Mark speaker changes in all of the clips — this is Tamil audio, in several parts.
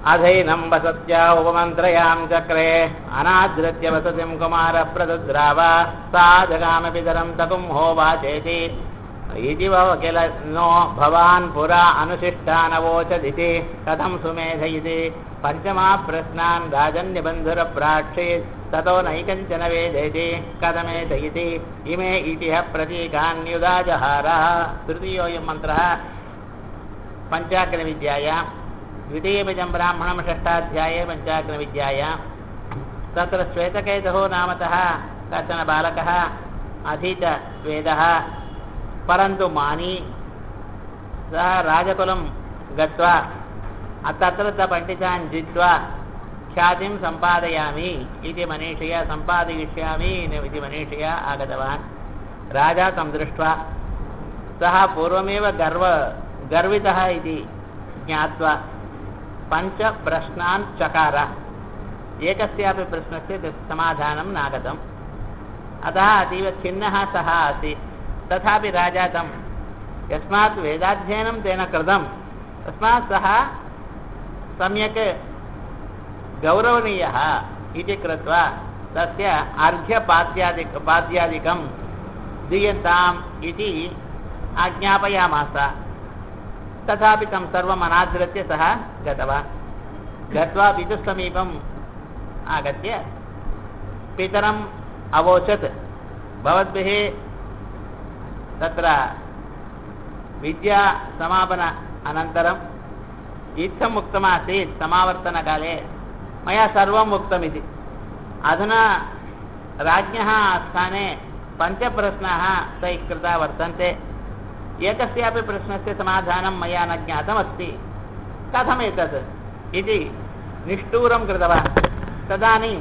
Speaker 1: अधैनं वसत्या उपमन्त्रयां चक्रे अनादृत्य वसतिं कुमारप्रदद्राव सा जगामपितरं तकुंहोवाचेति इति भव किल नो भवान् पुरा अनुशिष्टानवोचदिति कथं सुमेधयिति पञ्चमा प्रश्नान् राजन्यबन्धुरप्राक्षेत् ततो नैकञ्चन वेदेति कथमेधयिति इमे इतिह प्रतीकान्युदाजहारः तृतीयोऽयं मन्त्रः पञ्चाग्रविद्यायां द्वितीयमिदं ब्राह्मणं षष्ठाध्याये पञ्चाग्रविद्यायां तत्र श्वेतकेतुः नामतः कश्चन बालकः अधीतवेदः परन्तु मानी सः राजकुलं गत्वा तत्रत्य पण्डितान् जित्वा ख्यातिं सम्पादयामि इति मनीषया सम्पादयिष्यामि इति मनीषया आगतवान् राजा तं दृष्ट्वा सः पूर्वमेव गर्व गर्वितः इति ज्ञात्वा पञ्चप्रश्नान् चकार एकस्यापि प्रश्नस्य तस्य समाधानं नागतम् अतः अतीव खिन्नः सः आसीत् तथापि राजा तं यस्मात् वेदाध्ययनं तेन कृतं तस्मात् सः सम्यक् गौरवणीयः इति कृत्वा तस्य अर्घ्यपाद्यादिक पाद्यादिकं दीयन्ताम् इति आज्ञापयामास तथापि तं सर्वम् अनादृत्य सः गतवान् गत्वा पितुसमीपम् आगत्य पितरम् अवोचत् भवद्भिः तत्र विद्यासमापन अनन्तरम् इत्थम् उक्तमासीत् समावर्तनकाले मया सर्वम् उक्तमिति अधुना राज्ञः स्थाने पञ्चप्रश्नाः तैः कृता वर्तन्ते एकस्यापि प्रश्नस्य समाधानं मया न ज्ञातमस्ति कथमेतत् इति निष्ठूरं कृतवान् तदानीं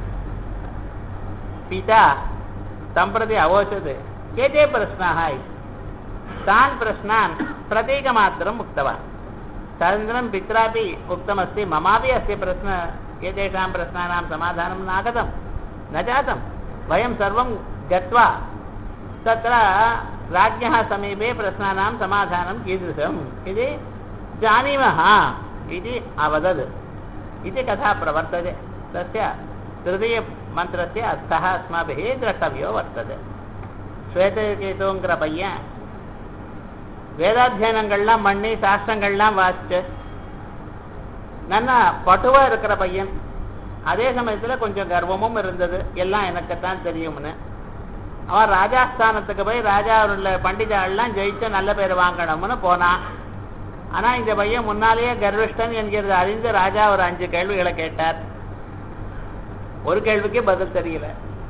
Speaker 1: पिता तं प्रति अवोचत् के ते प्रश्नाः इति तान् प्रश्नान् प्रतीकमात्रम् उक्तवान् तदनन्तरं पित्रापि उक्तमस्ति ममापि अस्य प्रश्न एतेषां प्रश्नानां समाधानं नागतं न जातं वयं सर्वं गत्वा तत्र राज्ञः समीपे प्रश्नानां समाधानं कीदृशम् इति जानीमः इति अवदत् इति कथा प्रवर्तते तस्य तृतीयमन्त्रस्य अर्थः अस्माभिः द्रष्टव्यो वर्तते ஸ்வேதகேதுங்கிற பையன் வேதாத்தியனங்கள்லாம் பண்ணி சாஸ்திரங்கள்லாம் வாசிச்சு நல்லா பட்டுவா இருக்கிற பையன் அதே சமயத்தில் கொஞ்சம் கர்வமும் இருந்தது எல்லாம் எனக்குத்தான் தெரியும்னு அவன் ராஜாஸ்தானத்துக்கு போய் ராஜா உள்ள பண்டிதாள்லாம் ஜெயிச்சு நல்ல பேர் வாங்கணும்னு போனான் ஆனால் இந்த பையன் முன்னாலேயே கர்விஷ்டன் என்கிறது அறிந்து ராஜா ஒரு அஞ்சு கேள்விகளை கேட்டார் ஒரு கேள்விக்கே பதில் தெரியல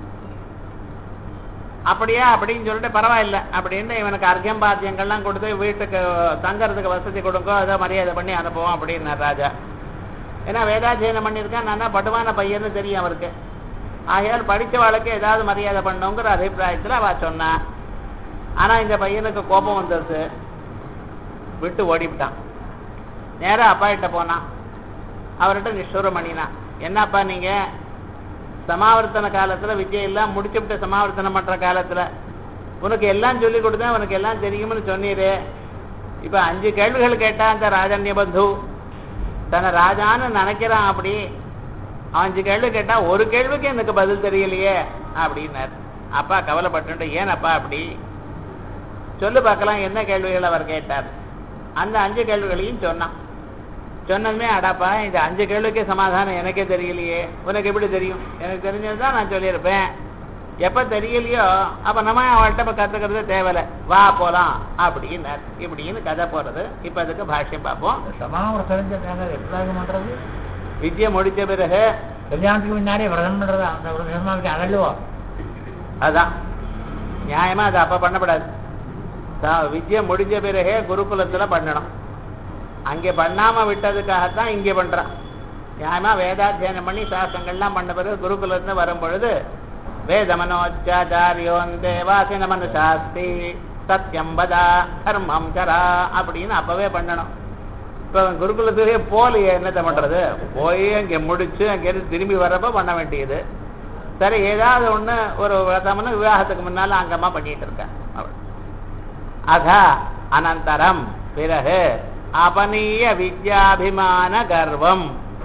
Speaker 1: அப்படியா அப்படின்னு சொல்லிட்டு பரவாயில்ல அப்படின்னு இவனுக்கு அர்க்கியம் பாத்தியங்கள்லாம் கொடுத்து வீட்டுக்கு தங்கறதுக்கு வசதி கொடுங்கோ அதை மரியாதை பண்ணி அனுப்புவோம் அப்படின்னார் ராஜா ஏன்னா வேதாத்தியனம் பண்ணியிருக்கான் நான் பட்டுவான பையன்னு தெரியும் அவருக்கு ஆகையால் படித்தவாளுக்கு ஏதாவது மரியாதை பண்ணுங்கிற அபிப்பிராயத்தில் அவ சொன்னா ஆனால் இந்த பையனுக்கு கோபம் வந்துருச்சு விட்டு ஓடிவிட்டான் நேராக அப்பா கிட்ட போனான் அவர்கிட்ட நிஷ்டூரம் பண்ணினான் என்னப்பா நீங்கள் சமாவர்த்தன காலத்தில் விஜயெல்லாம் முடிச்சுவிட்டு சமாவர்த்தனம் பண்ணுற காலத்தில் உனக்கு எல்லாம் சொல்லி கொடுத்தேன் உனக்கு எல்லாம் தெரியும்னு சொன்னீரு இப்போ அஞ்சு கேள்விகள் கேட்டா அந்த ராஜன்ய பந்து தன்னை ராஜான்னு நினைக்கிறான் அப்படி அஞ்சு கேள்வி கேட்டா ஒரு கேள்விக்கு எனக்கு பதில் தெரியலையே அப்படின்னார் அப்பா கவலைப்பட்டு ஏனப்பா அப்படி சொல்லு பார்க்கலாம் என்ன கேள்விகள் அவர் கேட்டார் அந்த அஞ்சு கேள்விகளையும் சொன்னான் சொன்னதுமே அடாப்பா இந்த அஞ்சு கேள்விக்கே சமாதானம் எனக்கே தெரியலையே உனக்கு எப்படி தெரியும் எனக்கு தெரிஞ்சது தான் நான் சொல்லியிருப்பேன் எப்போ தெரியலையோ அப்போ நம்ம அவள்கிட்ட இப்போ கற்றுக்கிறது தேவையில்ல வா போகலாம் அப்படின்னார் இப்படின்னு கதை போகிறது இப்போ அதுக்கு பாஷ்யம் பார்ப்போம்
Speaker 2: சமாவர்த்தனம் எப்படி பண்றது
Speaker 1: வித்யை முடிச்ச பிறகு
Speaker 2: கல்யாணத்துக்கு முன்னாடியே விரதம் பண்றதா அந்த விரதமா விட்டு அதல்லுவோ
Speaker 1: அதான் நியாயமா அது அப்ப பண்ணப்படாது சா- வித்யை முடிஞ்ச பிறகே குருகுலத்துல பண்ணணும் அங்கே பண்ணாம விட்டதுக்காகத்தான் இங்கே பண்றான் நியாயமா வேதாத்தியனம் பண்ணி சாஸ்திரங்கள்லாம் பண்ண பிறகு குருகுலத்துல வரும் பொழுது வேதமனோச்சாச்சாரியோன் தேவாசின மனுஷாஸ்தி சத்தியம் வதா தர்மம் சரா அப்படின்னு அப்பவே பண்ணணும் இப்போ குருகுலத்திலே போலையே என்னத்தை பண்றது போய் அங்கே முடிச்சு அங்கேருந்து திரும்பி வரப்ப பண்ண வேண்டியது சரி ஏதாவது ஒண்ணு ஒரு விரதம்னு விவாகத்துக்கு முன்னால அங்கமா பண்ணிட்டு இருக்கேன் அவள் அதா அனந்தரம் பிறகு அபனீய வித்யாபிமான கர்வம்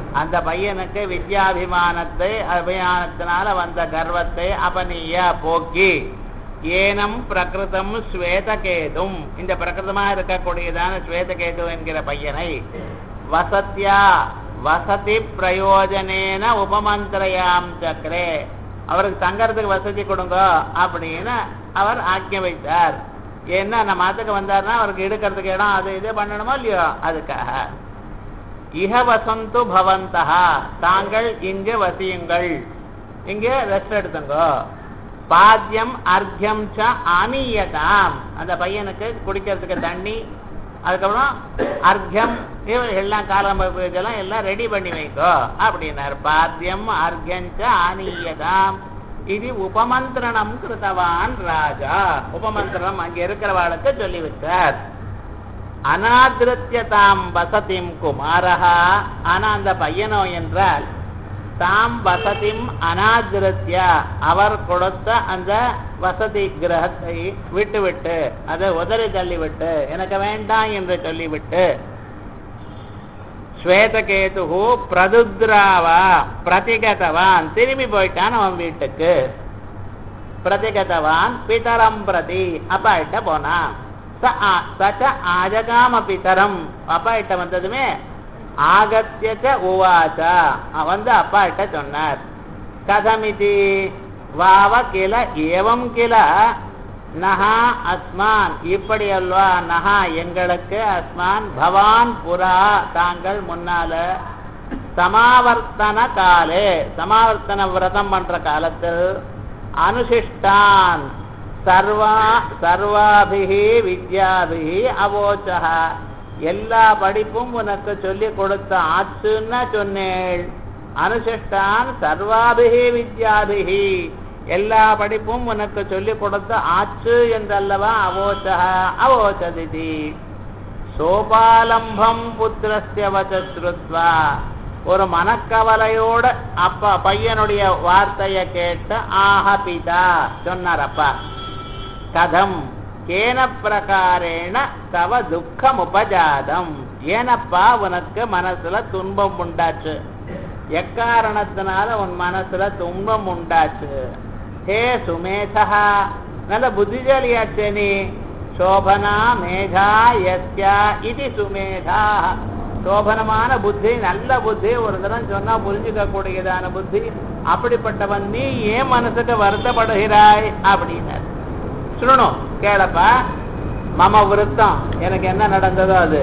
Speaker 1: அந்த பையனுக்கு வித்யாபிமானத்தை அபிமானத்தினால வந்த கர்வத்தை அபனிய போக்கி ஏனம் பிரகிருதம் ஸ்வேதகேதும் இந்த பிரகிருதமா இருக்கக்கூடியதான ஸ்வேதகேது என்கிற பையனை வசத்யா வசதி பிரயோஜனேன உபமந்திரயாம் சக்கரே அவருக்கு தங்கறதுக்கு வசதி கொடுங்க அப்படின்னு அவர் ஆக்கிய வைத்தார் ஏன்னா நம்ம மாத்துக்கு வந்தாருன்னா அவருக்கு எடுக்கிறதுக்கு இடம் அது இது பண்ணணுமோ இல்லையோ அதுக்காக இஹ வசந்து பவந்தா தாங்கள் இங்கு வசியுங்கள் இங்கே ரெஸ்ட் எடுத்துங்கோ பாத்தியம் அர்க்கியம் ச ஆனியதாம் அந்த பையனுக்கு குடிக்கிறதுக்கு தண்ணி அதுக்கப்புறம் அர்க்கியம் எல்லாம் காலம் இதெல்லாம் எல்லாம் ரெடி பண்ணி வைக்கோ அப்படின்னார் பாத்தியம் அர்க்கியம் ச ஆனியதாம் இது உபமந்திரணம் கிருத்தவான் ராஜா உபமந்திரணம் அங்க இருக்கிறவாளுக்கு சொல்லிவிட்டார் அநாதிருத்தியதாம் வசதிம் குமாரஹா ஆனா அந்த பையனோ என்றால் தாம் வசதிம் அநாதிருத்திய அவர் கொடுத்த அந்த வசதி கிரகத்தை விட்டுவிட்டு அதை உதறி தள்ளிவிட்டு எனக்கு வேண்டாம் என்று சொல்லிவிட்டு ஸ்வேதகேது பிரதுத்ராவா பிரதிகதவான் திரும்பி போயிட்டான் அவன் வீட்டுக்கு பிரதிகதவான் பிதரம் பிரதி அப்பா கிட்ட போனான் ச ஆ- சச்ச ஆஜகாம பிதரம் அப்பா கிட்ட வந்ததுமே ஆகத்திய உவாச்சா அவன் வந்து அப்பா கிட்ட சொன்னார் கதமிதி வாவ கில ஏவம் கில நஹா அஸ்மான் இப்படி அல்வா நஹா எங்களுக்கு அஸ்மான் பவான் புரா தாங்கள் முன்னால சமாவர்த்தன காலே சமாவர்த்தன விரதம் பண்ற காலத்தில் அனுசிஷ்டான் சர்வா சர்வாபிகி வித்யாபிகி அவோச்சா எல்லா படிப்பும் உனக்கு சொல்லி கொடுத்த ஆச்சுன்னா சொன்னேள் அனுசிஷ்டான் சர்வாபிகி வித்யாபிகி எல்லா படிப்பும் உனக்கு சொல்லி கொடுத்த ஆச்சு என்றல்லவா அவோச்சா அவோச்சதிதி சோபாலம்பம் புத்திரஸ்ய வச்ச ஸ்ருத்வா ஒரு மனக்கவலையோட அப்பா பையனுடைய வார்த்தைய கேட்டு ஆஹ பிதா சொன்னார் அப்பா கதம் கேன பிரகாரேண தவ துக்கம் உபஜாதம் ஏனப்பா உனக்கு மனசுல துன்பம் உண்டாச்சு எக்காரணத்தினால உன் மனசுல துன்பம் உண்டாச்சு ஹே சுமேதா நல்ல புத்திசாலியாச்சே நீ சோபனா மேதா யஸ்யா இது சுமேதா சோபனமான புத்தி நல்ல புத்தி ஒரு தரம் சொன்னா புரிஞ்சுக்க கூடியதான புத்தி அப்படிப்பட்டவன் நீ ஏன் மனசுக்கு வருத்தப்படுகிறாய் அப்படின்னார் சுணணும் கேளப்பா மம விருத்தம் எனக்கு என்ன நடந்ததோ அது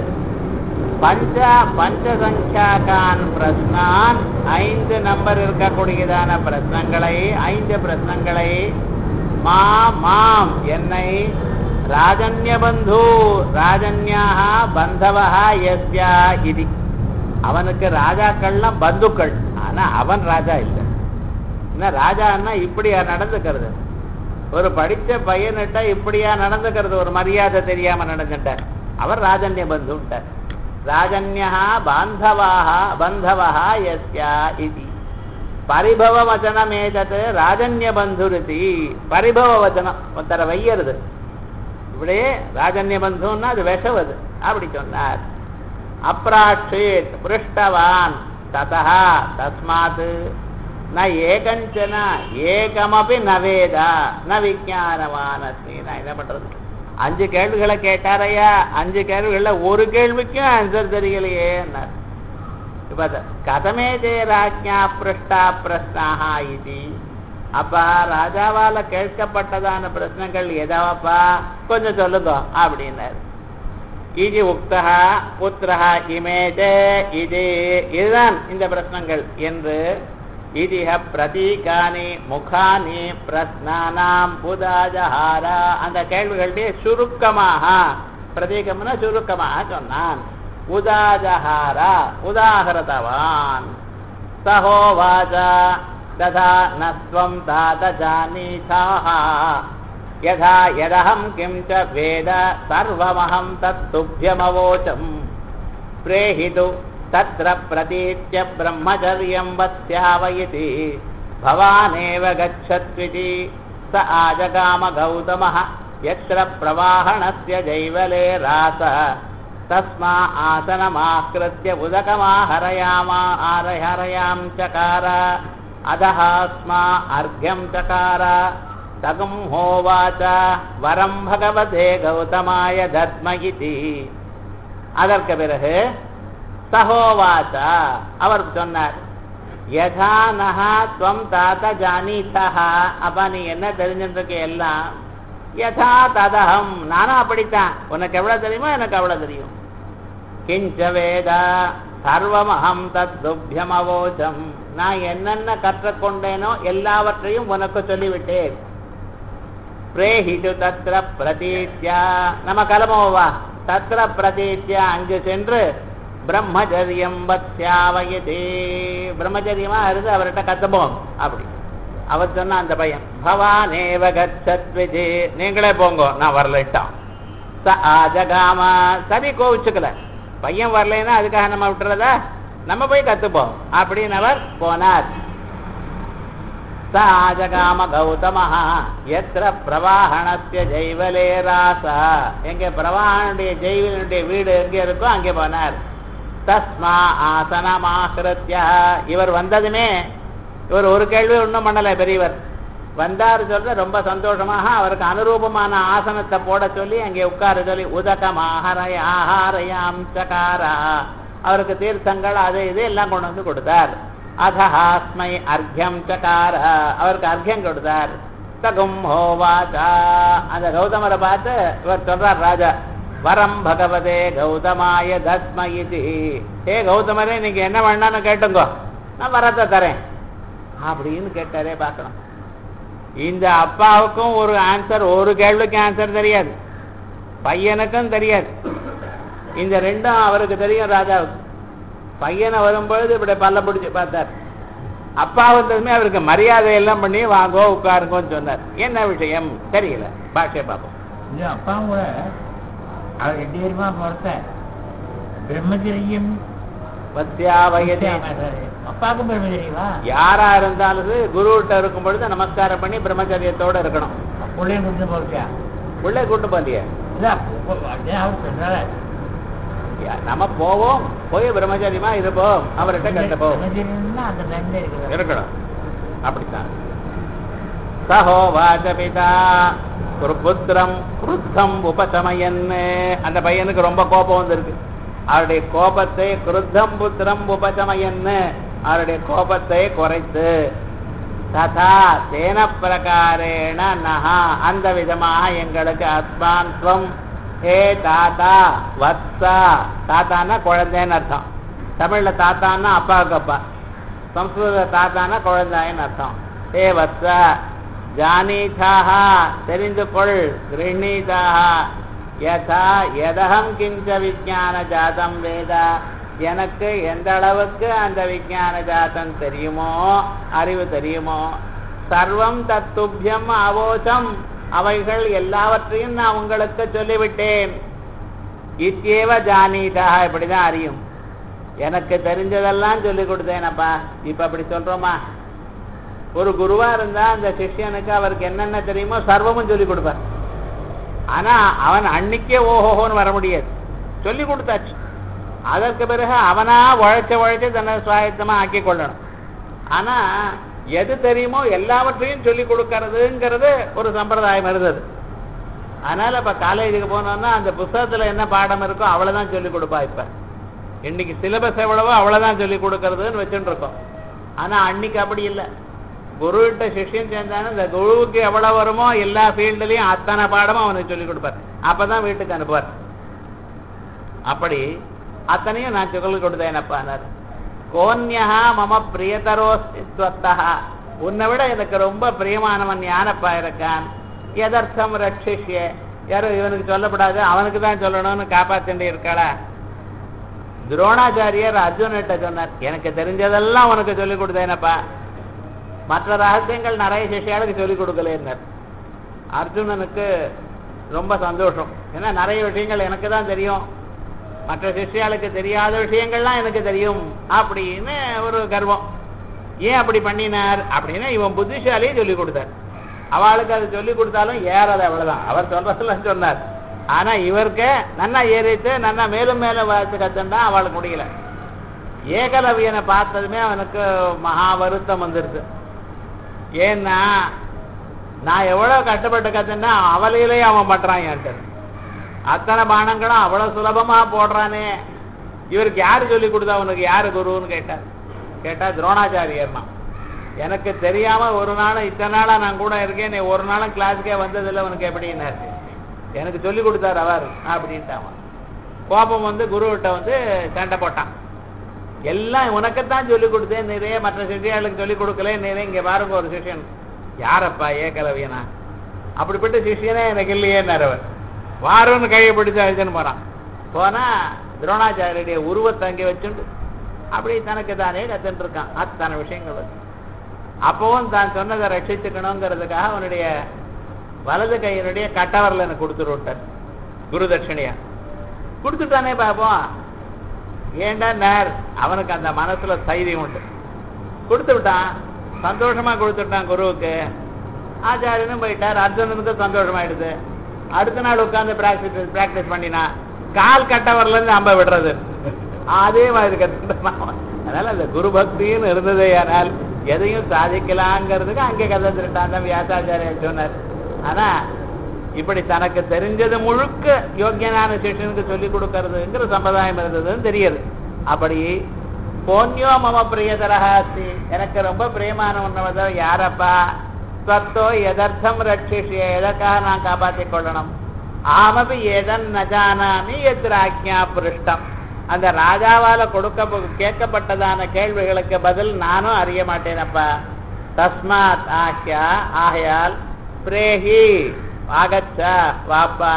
Speaker 1: பஞ்ச பஞ்சசங்கியாக்கான் பிரஸ்னான் ஐந்து நம்பர் இருக்கக்கூடியதான பிரஸ்னங்களை ஐந்து பிரஸ்னங்களை மா மாம் என்னை ராஜன்ய பந்து ராஜன்யாக பந்தவா எஸ்யா இது அவனுக்கு ராஜாக்கள்லாம் பந்துக்கள் ஆனா அவன் ராஜா இல்லை என்ன ராஜான்னா இப்படியா நடந்துக்கிறது ஒரு படிச்ச பையன்கிட்ட இப்படியா நடந்துக்கிறது ஒரு மரியாதை தெரியாம நடந்துட்டார் அவர் ராஜன்ய பந்துட்டார் ராஜன்யா பாந்தவாக பந்தவா எஸ்யா இது பரிபவ வச்சனமேதத் ராஜன்ய பந்துருதி பரிபவ வச்சனம் ஒருத்தர வையறது இப்படியே ராஜன்ய பந்துன்னா அது விஷவது அப்படி சொன்னார் அப்ராட்சேத் பிருஷ்டவான் ததா தஸ்மாத் ந ஏகஞ்சன ஏகமபி ந வேத ந விஜானவான் அஸ்மி நான் என்ன பண்றது அஞ்சு கேள்விகளை கேட்டாரையா அஞ்சு கேள்விகள்ல ஒரு கேள்விக்கும் ஆன்சர் தெரியலையே இப்ப கதமே தே ராஜ்யா பிருஷ்டா பிரஸ்னாஹா இது அப்பா ராஜாவால கேட்கப்பட்டதான பிரச்சனைகள் எதாவப்பா கொஞ்சம் சொல்லுங்க அப்படின்னாரு இது உக்தா புத்திரா இமேஜே இது இதுதான் இந்த பிரச்சனைகள் என்று இதிஹ பிரதீகானி முகானி பிரஸ்னானாம் புதாஜஹாரா அந்த கேள்விகளுடைய சுருக்கமாக பிரதீகம்னா சுருக்கமாக சொன்னான் உதாஜஹாரா உதாகரதவான் சகோவாச்ச ததா நஸ்வம் தாத ஜானீதாः यथा यदहं किं च वेद सर्वमहं तत्तुभ्यमवोचम् प्रेहितु तत्र प्रतीत्य ब्रह्मचर्यं वत्स्यावयति भवानेव गच्छत्विति स आजगाम गौतमः यत्र प्रवाहणस्य जैवले रास தஸ்மா ஆசனமாக்கிருத்திய உதகமாஹரயாமா ஆரஹரயாம் சகார அதஹாஸ்மா அர்க்யம் சகார தகும் ஹோவாச்ச வரம் பகவதே கௌதமாய தத்ம இதி அதற்கு பிறகு சகோவாச்சா அவர் சொன்னார் யதா நகா துவம் தாத்த ஜானீதா அப்ப நீ என்ன தெரிஞ்சிருக்க எல்லாம் யதா ததகம் நானும் அப்படித்தான் உனக்கு எவ்வளவு தெரியுமோ எனக்கு அவ்வளவு தெரியும் கிஞ்ச வேதா சர்வமகம் தத் துப்பியம் அவோச்சம் நான் என்னென்ன கற்றுக்கொண்டேனோ எல்லாவற்றையும் உனக்கு சொல்லிவிட்டேன் பிரேஹிடு தத்ர பிரதீத்யா நம்ம கிளம்புவா தத்ர பிரதீத்யா அங்கு சென்று பிரம்மச்சரியம் வத்யாவயதே பிரம்மச்சரியமா இருந்து அவர்கிட்ட கத்துப்போம் அப்படி அவர் சொன்ன அந்த பையன் பவானேவ கச்சத்விஜி நீங்களே போங்க நான் வரலட்டான் ச ஆஜகாமா சரி கோவிச்சுக்கல பையன் வரலைன்னா அதுக்காக நம்ம விட்டுறதா நம்ம போய் கத்துப்போம் அப்படின்னு அவர் போனார் ச ஆஜகாம கௌதமஹ எத்திர பிரவாகணஸ்ய ஜெய்வலே ராசா எங்க பிரவாகனுடைய ஜெய்வனுடைய வீடு எங்கே இருக்கோ அங்கே போனார் தஸ்மா ஆசனமாகிருத்திய இவர் வந்ததுமே இவர் ஒரு கேள்வி ஒன்றும் பண்ணல பெரியவர் வந்தார் சொல்ற ரொம்ப சந்தோஷமாக அவருக்கு அனுரூபமான ஆசனத்தை போட சொல்லி அங்கே உட்கார சொல்லி உதகம் ஆஹாரய ஆஹாரயாம் சகாரா அவருக்கு தீர்த்தங்கள் அது இது எல்லாம் கொண்டு வந்து கொடுத்தார் அதஹாஸ்மை அர்க்யம் சகார அவருக்கு அர்க்யம் கொடுத்தார் தகும் ஹோவாச்சா அந்த கௌதமரை பார்த்து இவர் சொல்றார் ராஜா வரம் பகவதே கௌதமாய தஸ்ம இது ஏ கௌதமரே நீங்க என்ன வேணான்னு கேட்டுங்கோ நான் வரத்தை தரேன் அப்படின்னு கேட்டாரே பார்க்கணும் இந்த அப்பாவுக்கும் ஒரு ஆன்சர் ஒரு கேள்விக்கு ஆன்சர் தெரியாது பையனுக்கும் தெரியாது இந்த ரெண்டும் அவருக்கு தெரியும் ராஜாவுக்கு பையனை வரும்பொழுது இப்படி பல்ல பிடிச்சு பார்த்தார் அப்பா வந்ததுமே அவருக்கு மரியாதை எல்லாம் பண்ணி வாங்கோ உட்காருங்கோன்னு சொன்னார் என்ன விஷயம் தெரியல பாஷை பார்ப்போம்
Speaker 2: இது அப்பாவும் கூட அவர் ரெண்டு பேருமா பொறுத்த பிரம்மச்சரியம்
Speaker 1: பத்தியாவயதே
Speaker 2: அப்பாவுக்கும் பிரம்மச்சரியமா
Speaker 1: யாரா இருந்தாலும் சரி, குருகிட்ட இருக்கும் பொழுது நமஸ்காரம் பண்ணி பிரம்மச்சரியத்தோட இருக்கணும்
Speaker 2: பிள்ளையும் கொடுத்து போச்சா
Speaker 1: உள்ளே கூட்டு போலியே
Speaker 2: இல்ல அப்படியே அவர் சொல்றாரு
Speaker 1: நம்ம போவோம் போய் பிரம்மச்சரியமா இருப்போம் அவர்கிட்ட கட்டப்போம்
Speaker 2: பிரம்மச்சரியம்னா அந்த லைன்ல இருக்குது
Speaker 1: இருக்கணும் அப்படித்தான் சகோவாச்ச பிதா ஒரு புத்திரம் குருத்தம் உபசமயன் அந்த பையனுக்கு ரொம்ப கோபம் வந்திருக்கு அவருடைய கோபத்தை குருத்தம் புத்திரம் உபசமயன் அவருடைய கோபத்தை குறைத்து ததா தேன பிரகாரேண நகா அந்த விதமாக எங்களுக்கு அஸ்மான்வம் ஹே தாத்தா வத்சா தாத்தான்னா குழந்தைன்னு அர்த்தம் தமிழ்ல தாத்தான்னா அப்பாவுக்கு அப்பா சம்ஸ்கிருத தாத்தான குழந்தாயின்னு அர்த்தம் ஹே வத்ச ஜானீதாக தெரிந்து கொள் கிருணீதாக யதா எதகம் கிஞ்ச விஜான ஜாதம் வேத எனக்கு எந்த அளவுக்கு அந்த விஜான ஜாதம் தெரியுமோ அறிவு தெரியுமோ சர்வம் தத்துபியம் அவோச்சம் அவைகள் எல்லாவற்றையும் நான் உங்களுக்கு சொல்லிவிட்டேன் இத்தியேவ ஜானீதா இப்படிதான் அறியும் எனக்கு தெரிஞ்சதெல்லாம் சொல்லி கொடுத்தேனப்பா இப்ப அப்படி சொல்றோமா ஒரு குருவா இருந்தா அந்த சிஷ்யனுக்கு அவருக்கு என்னென்ன தெரியுமோ சர்வமும் சொல்லி கொடுப்பார் ஆனா அவன் அன்னைக்கே ஓஹோஹோன்னு வர முடியாது சொல்லி கொடுத்தாச்சு அதற்கு பிறகு அவனா உழைச்ச உழைச்சு தன்னை சுவாயத்தமா ஆக்கி கொள்ளணும் ஆனா எது தெரியுமோ எல்லாவற்றையும் சொல்லி கொடுக்கறதுங்கிறது ஒரு சம்பிரதாயம் இருந்தது அதனால இப்ப காலேஜுக்கு போனோம்னா அந்த புஸ்தகத்துல என்ன பாடம் இருக்கோ அவ்வளவுதான் சொல்லி கொடுப்பா இப்ப இன்னைக்கு சிலபஸ் எவ்வளவோ அவ்வளவுதான் சொல்லி கொடுக்கறதுன்னு வச்சுட்டு இருக்கோம் ஆனா அன்னைக்கு அப்படி இல்லை குருகிட்ட சிஷ்யன் சேர்ந்தாலும் இந்த குருவுக்கு எவ்வளவு வருமோ எல்லா ஃபீல்டுலயும் அத்தனை பாடமும் அவனுக்கு சொல்லி கொடுப்பார் அப்பதான் வீட்டுக்கு அனுப்புவார் அப்படி அத்தனையும் நான் சொல்லி கொடுத்தேனப்பானார் கோன்யா மம பிரியதரோஸ்தித்வத்தா உன்னை விட எனக்கு ரொம்ப பிரியமானவன் யானப்பா இருக்கான் எதர்த்தம் ரட்சிஷ்ய யாரும் இவனுக்கு சொல்லப்படாது அவனுக்கு தான் சொல்லணும்னு காப்பாத்திட்டு இருக்காளா துரோணாச்சாரியர் அர்ஜுன்கிட்ட சொன்னார் எனக்கு தெரிஞ்சதெல்லாம் உனக்கு சொல்லிக் கொடுத்தேனப்பா மற்ற ரகசியங்கள் நிறைய சிஷ்யாளுக்கு சொல்லிக் கொடுக்கலன்னார் அர்ஜுனனுக்கு ரொம்ப சந்தோஷம் ஏன்னா நிறைய விஷயங்கள் எனக்கு தான் தெரியும் மற்ற சிஷ்யாளுக்கு தெரியாத விஷயங்கள்லாம் எனக்கு தெரியும் அப்படின்னு ஒரு கர்வம் ஏன் அப்படி பண்ணினார் அப்படின்னா இவன் புத்திசாலியே சொல்லி கொடுத்தார் அவளுக்கு அது சொல்லி கொடுத்தாலும் ஏறாது அவ்வளவுதான் அவர் சொல்றதெல்லாம் சொன்னார் ஆனா இவருக்கு நன்னா ஏறிட்டு நன்னா மேலும் மேலும் வளர்த்து கத்துண்டா அவளுக்கு முடியல ஏகலவியனை பார்த்ததுமே அவனுக்கு மகா வருத்தம் வந்துருது ஏன்னா நான் எவ்வளவு கஷ்டப்பட்டு கத்துனா அவலையிலேயே அவன் பண்றான் என்கிட்ட அத்தனை பானங்களும் அவ்வளவு சுலபமா போடுறானே இவருக்கு யாரு சொல்லி கொடுத்தா அவனுக்கு யாரு குருன்னு கேட்டார் கேட்டா துரோணாச்சாரியர்னா எனக்கு தெரியாம ஒரு நாள் இத்தனை நாளா நான் கூட இருக்கேன் நீ ஒரு நாளும் கிளாஸுக்கே வந்ததில்லை உனக்கு எப்படின்னாரு எனக்கு சொல்லி கொடுத்தாரு அவர் அப்படின்ட்டான் கோபம் வந்து குருவிட்ட வந்து சண்டை போட்டான் எல்லாம் உனக்குத்தான் சொல்லி கொடுத்தேன் நிறைய மற்ற சிஷியாளுக்கு சொல்லி கொடுக்கல நிறைய இங்க பாருங்க ஒரு சிஷியன் யாரப்பா ஏகலவியனா அப்படிப்பட்ட சிஷியனே எனக்கு இல்லையேன்னாரு அவர் வாருன்னு கையை பிடிச்சு அழிச்சுன்னு போறான் போனா துரோணாச்சாரியருடைய உருவத்தை அங்கே வச்சுண்டு அப்படி தனக்கு தானே கத்துட்டு இருக்கான் அத்தனை விஷயங்கள் வச்சு அப்பவும் தான் சொன்னதை ரட்சிச்சுக்கணுங்கிறதுக்காக அவனுடைய வலது கையினுடைய கட்டவரில் எனக்கு கொடுத்துட்டு விட்டார் குரு தட்சிணையா கொடுத்துட்டானே பாப்போம் ஏண்டா நேர் அவனுக்கு அந்த மனசுல தைரியம் உண்டு கொடுத்து விட்டான் சந்தோஷமா கொடுத்துட்டான் குருவுக்கு ஆச்சாரியனும் போயிட்டார் அர்ஜுனனுக்கு சந்தோஷமாயிடுது அடுத்த நாள் உட்கார்ந்து பிராக்டிஸ் பிராக்டிஸ் பண்ணினா கால் கட்டவரில இருந்து அம்ப விடுறது அதே மாதிரி கத்துட்டான் அதனால அந்த குரு பக்தின்னு இருந்ததே ஆனால் எதையும் சாதிக்கலாங்கிறதுக்கு அங்கே கதந்துட்டான் தான் வியாசாச்சாரியன் சொன்னார் ஆனா இப்படி தனக்கு தெரிஞ்சது முழுக்க யோக்கியனான சிஷ்யனுக்கு சொல்லிக் கொடுக்கறதுங்கிற சம்பிரதாயம் இருந்ததுன்னு தெரியுது அப்படி போன்யோ மம பிரியதரா அஸ்தி எனக்கு ரொம்ப பிரியமான உன்னவதோ யாரப்பா ஸ்வத்தோ எதர்த்தம் ரட்சிஷிய எதற்காக நான் காப்பாற்றிக் கொள்ளணும் ஆமபி எதன் நஜானாமி எத்திர ஆக்ஞா பிருஷ்டம் அந்த ராஜாவால கொடுக்க கேட்கப்பட்டதான கேள்விகளுக்கு பதில் நானும் அறிய மாட்டேனப்பா தஸ்மாத் ஆக்யா ஆகையால் பிரேஹி ஆகச்ச வாப்பா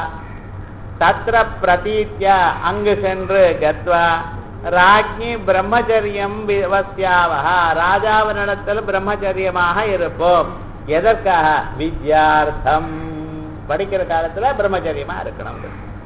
Speaker 1: தத்ர பிரதீத்யா அங்கு சென்று கத்வா ராஜ்ஞி பிரம்மச்சரியம் விவசியாவஹா ராஜாவினிடத்தில் பிரம்மச்சரியமாக இருப்போம் எதற்காக வித்யார்த்தம் படிக்கிற காலத்துல பிரம்மச்சரியமா இருக்கணும்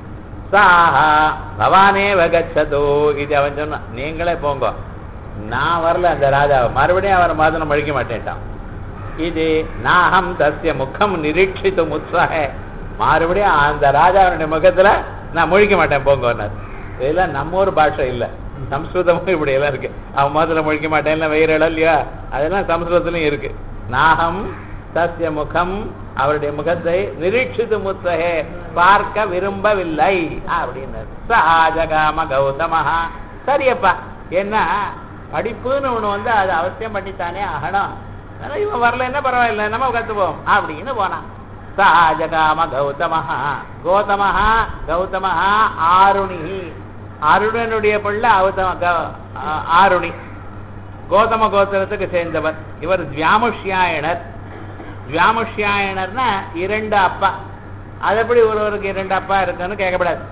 Speaker 1: சாஹா பவானே வகச்சதோ இது அவன் சொன்னான் நீங்களே போங்க நான் வரல அந்த ராஜாவை மறுபடியும் அவரை மாதம் மழிக்க மாட்டேன்ட்டான் இது நாகம் தசிய முகம் நிரீட்சித்து முத்சாக மறுபடியும் அந்த ராஜாவுடைய முகத்துல நான் முழிக்க மாட்டேன் போங்கன்னார் இதெல்லாம் நம்ம ஊர் பாஷை இல்ல சம்ஸ்கிருதமும் இப்படி எல்லாம் இருக்கு அவன் முதல்ல முழிக்க மாட்டேன் வயிறு இடம் இல்லையா அதெல்லாம் சம்ஸ்கிருதத்திலும் இருக்கு நாகம் சசிய முகம் அவருடைய முகத்தை நிரீட்சித்து முத்தகே பார்க்க விரும்பவில்லை அப்படின்னாரு சஹாஜகாம கௌதமஹா சரியப்பா என்ன படிப்புன்னு ஒண்ணு வந்து அது அவசியம் பண்ணித்தானே ஆகணும் ஆனா இவன் வரல என்ன பரவாயில்ல நம்ம கத்துப்போம் அப்படின்னு போனான் சஹாஜகாம கௌதமஹா கௌதமஹா கௌதமஹா ஆருணி அருணனுடைய பிள்ளை கௌதம கௌ- ஆ- ஆருணி கோதம கோத்திரத்துக்கு சேர்ந்தவர் இவர் வியாமுஷ்யாயனர் வியாமுஷ்யாயனர்னா இரண்டு அப்பா அது எப்படி ஒருவருக்கு இரண்டு அப்பா இருக்குன்னு கேட்கப்படாது